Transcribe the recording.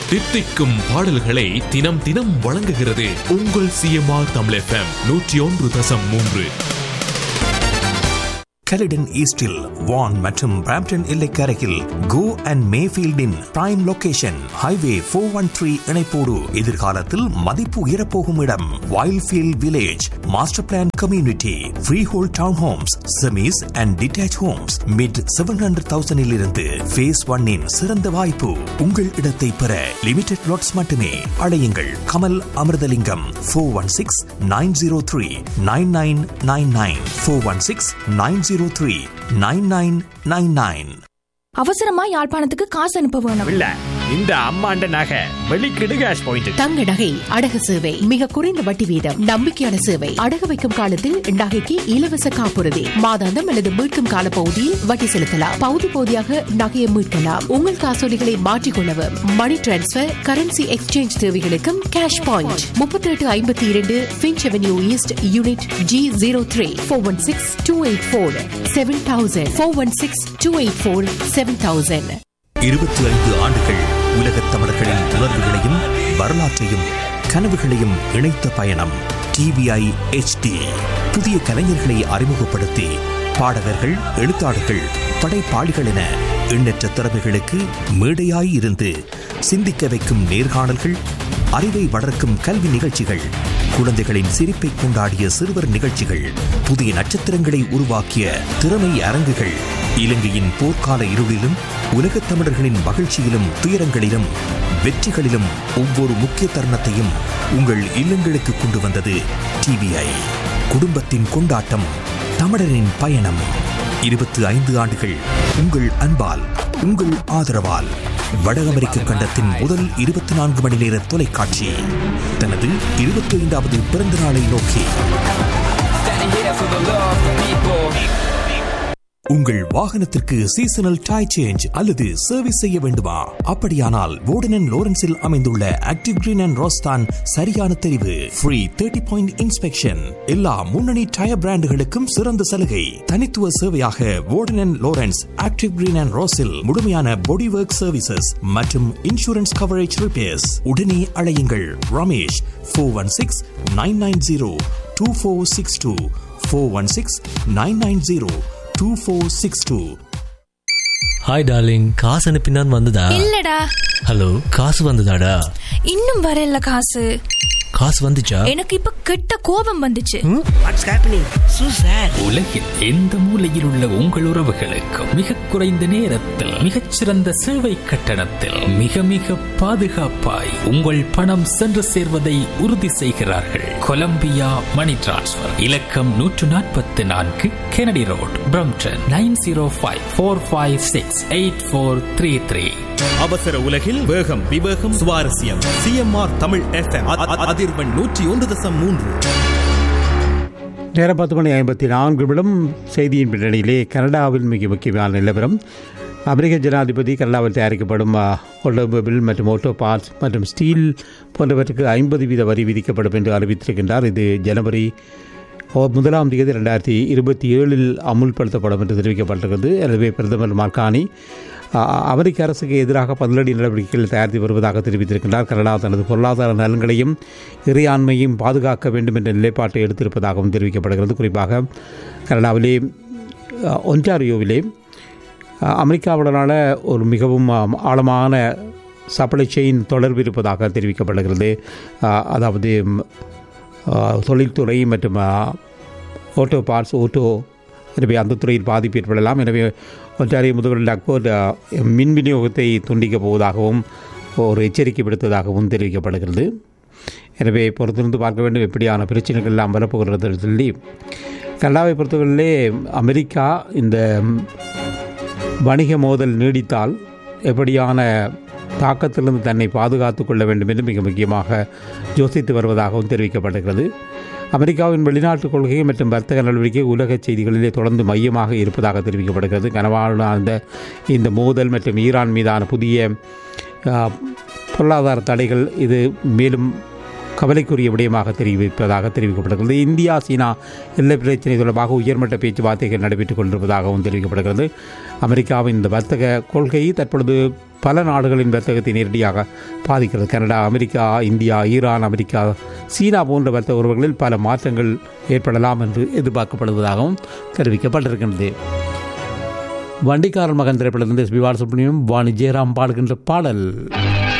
தித்திக்கும் பாடல்களை தினம் தினம் வழங்குகிறது உங்கள் சிஎம்ஆர் தமிழ் எஃப்எம் நூற்றி ஒன்று தசம் மூன்று கலிடன் ஈஸ்டில் வான் மற்றும் பிராம்டன் எல்லைக்கரையில் கோ அண்ட் மேஃபீல்டின் prime location highway four one three இணைப்போடு எதிர்காலத்தில் மதிப்பு உயரப்போகும் இடம் Wildfield village master plan community freehold townhomes semis and detach homes mid seven hundred தௌசண்டில் இருந்து ஃபேஸ் ஒன்னின் சிறந்த வாய்ப்பு உங்கள் இடத்தை பெற லிமிடெட் லாட்ஸ் மட்டுமே அழையுங்கள் Kamal Amirthalingam four one six nine zero three nine nine nine nine four one six nine zero three nine nine nine nine அவசரமா யாழ்ப்பாணத்துக்கு காசு அனுப்ப வேணும் இல்ல இந்த அம்மாண்ட நகை வெளிக்கிடு கேஷ் பாயிண்ட் தங்க நகை அடகு சேவை மிக குறைந்த வட்டி வீதம் நம்பிக்கையான சேவை அடகு வைக்கும் காலத்தில் நகைக்கு இலவச காப்புறுதி மாதாந்தம் அல்லது மீட்கும் கால பகுதியில் வட்டி செலுத்தலாம் பகுதி பகுதியாக நகையை மீட்கலாம் உங்கள் காசோலிகளை மாற்றிக்கொள்ளவும் மணி டிரான்ஸ்பர் கரன்சி எக்ஸ்சேஞ்ச் தேவைகளுக்கும் கேஷ் பாயிண்ட் முப்பத்தி எட்டு ஐம்பத்தி இரண்டு Finch avenue east unit G zero three four one six two eight four seven thousand four one six two eight four seven thousand இருபத்தி ஐந்து ஆண்டுகள் உலகத் தமிழர்களின் உணர்வுகளையும் வரலாற்றையும் கனவுகளையும் இணைத்த பயணம் டிவிஐ HD புதிய கலைஞர்களை அறிமுகப்படுத்தி பாடகர்கள் எழுத்தாளர்கள் படைப்பாளிகள் என எண்ணற்ற திறமைகளுக்கு மேடையாய் இருந்து சிந்திக்க வைக்கும் நேர்காணல்கள் அறிவை வளர்க்கும் கல்வி நிகழ்ச்சிகள் குழந்தைகளின் சிரிப்பை கொண்டாடிய சிறுவர் நிகழ்ச்சிகள் புதிய நட்சத்திரங்களை உருவாக்கிய திறமை அரங்குகள் இலங்கையின் போர்க்கால இருளிலும் உலகத் தமிழர்களின் மகிழ்ச்சியிலும் துயரங்களிலும் வெற்றிகளிலும் ஒவ்வொரு முக்கிய தருணத்தையும் உங்கள் இல்லங்களுக்கு கொண்டு வந்தது டிவிஐ குடும்பத்தின் கொண்டாட்டம் தமிழரின் பயணம் இருபத்தி ஐந்து ஆண்டுகள் உங்கள் அன்பால் உங்கள் ஆதரவால் வட அமெரிக்க கண்டத்தின் முதல் இருபத்தி நான்கு மணி நேர தொலைக்காட்சி தனது இருபத்தி ஐந்தாவது பிறந்த நாளை நோக்கி உங்கள் வாகனத்திற்கு சீசனல் டை சேஞ்ச் அல்லது சர்வீஸ் செய்ய வேண்டுமா அப்படியானால் வோர்டன் லோரன்ஸில் அமைந்துள்ள ஆக்டிவ் கிரீன் அண்ட் ரோஸ்தான் சரியான தெரிவு ஃப்ரீ தேர்ட்டி பாயிண்ட் இன்ஸ்பெக்ஷன் எல்லா முன்னணி டயர் பிராண்டுகளுக்கும் சிறந்த சலுகை தனித்துவ சேவையாக Warden Lawrence active green and ரோஸில் முழுமையான பாடி ஒர்க் சர்வீசஸ் மற்றும் இன்சூரன்ஸ் கவரேஜ் ரிப்பேர்ஸ் உடனே அழையுங்கள் Ramesh four one six nine nine zero two four six two four one six nine nine zero two four six two hi darling காசு அனுப்பினான் வந்ததா இல்லடா hello காசு வந்ததாடா இன்னும் வரல காசு காசு வந்துச்சா எனக்கு இப்ப கெட்ட கோபம் வந்துச்சு உலகில் எந்த மூலையில் உள்ள உங்கள் உறவுகளுக்கு மிக குறைந்த நேரத்தில் மிகச்சிறந்த சேவை கட்டணத்தில் மிக மிக பாதுகாப்பாய் உங்கள் பணம் சென்று சேர்வதை உறுதி செய்கிறார்கள் கொலம்பியா மணி டிரான்ஸ்ஃபர் இலக்கம் நூற்று நாற்பத்தி நான்கு Kennedy road Brampton nine zero five four five six eight four three three அவசர உலகில் வேகம் விவேகம் சுவாரஸ்யம் சிஎம்ஆர் தமிழ் எஃப்எம் அதிர்வெண் நூற்றி ஒன்று தசம் மூன்று நேரம் பத்து மணி ஐம்பத்தி நான்கு நிமிடம் செய்தியின் பின்னணியிலே கனடாவில் மிக முக்கியமான நிலவரம் அமெரிக்க ஜனாதிபதி கனடாவில் தயாரிக்கப்படும் ஆட்டோமொபைல் மற்றும் ஆட்டோ பார்ட்ஸ் மற்றும் ஸ்டீல் போன்றவற்றுக்கு ஐம்பது வீத வரி விதிக்கப்படும் என்று அறிவித்திருக்கின்றார் இது ஜனவரி ஓ- முதலாம் தேதி ரெண்டாயிரத்தி இருபத்தி ஏழில் அமுல்படுத்தப்படும் என்று தெரிவிக்கப்பட்டிருக்கிறது எனவே பிரதமர் மார்கானி அ, அமெரிக்க அரசுக்கு எதிராக பதிலடி நடவடிக்கைகள் தயாரித்து வருவதாக தெரிவித்திருக்கின்றார் கனடா தனது பொருளாதார நலன்களையும் இறையாண்மையும் பாதுகாக்க வேண்டும் என்ற நிலைப்பாட்டை எடுத்திருப்பதாகவும் தெரிவிக்கப்படுகிறது குறிப்பாக கனடாவிலே அ, ஒன்டாரியோவிலே அ, அமெரிக்காவுடனான ஒரு மிகவும் அ, ஆழமான சப்ளை செயின் தொடர்பு இருப்பதாக தெரிவிக்கப்படுகிறது அ, அதாவது ம், அ, தொழில்துறை மற்றும் அ, ஓட்டோ பார்ட்ஸ் ஓட்டோ எனவே அந்த துறையில் பாதிப்பு ஏற்படலாம் எனவே ஒன்றாரிய முதல்வர் அக்போர்ட் மின் விநியோகத்தை துண்டிக்கப் போவதாகவும் ஒரு எச்சரிக்கை விடுத்ததாகவும் தெரிவிக்கப்படுகிறது எனவே பொறுத்திருந்து பார்க்க வேண்டும் எப்படியான பிரச்சனைகள் எல்லாம் வரப்போகிறது சொல்லி கனடாவை பொறுத்தவரையிலே அமெரிக்கா இந்த வணிக மோதல் நீடித்தால் எப்படியான தாக்கத்திலிருந்து தன்னை பாதுகாத்துக் கொள்ள வேண்டும் என்று மிக முக்கியமாக யோசித்து வருவதாகவும் தெரிவிக்கப்படுகிறது அமெரிக்காவின் வெளிநாட்டு கொள்கை மற்றும் வர்த்தக நடவடிக்கை உலக செய்திகளிலே தொடர்ந்து மையமாக இருப்பதாக தெரிவிக்கப்படுகிறது கனவான அந்த இந்த மோதல் மற்றும் ஈரான் மீதான புதிய ஆ, பொருளாதார தடைகள் இது மேலும் கவலைக்குரிய விடயமாக தெரிவிப்பதாக தெரிவிக்கப்படுகிறது இந்தியா சீனா எல்லை பிரச்சினை தொடர்பாக உயர்மட்ட பேச்சுவார்த்தைகள் நடைபெற்றுக் கொண்டிருப்பதாகவும் தெரிவிக்கப்படுகிறது அமெரிக்காவின் இந்த வர்த்தக கொள்கை தற்பொழுது பல நாடுகளின் வர்த்தகத்தை நேரடியாக பாதிக்கிறது Canada America India Iran America சீனா போன்ற வர்த்தக உறவுகளில் பல மாற்றங்கள் ஏற்படலாம் என்று எதிர்பார்க்கப்படுவதாகவும் தெரிவிக்கப்பட்டிருக்கின்றது வண்டிக்காரன் மகன் திரைப்படத்திலிருந்து எஸ் பி பாலசுப்ரமணியம் வாணி ஜெயராம் பாடுகின்ற பாடல்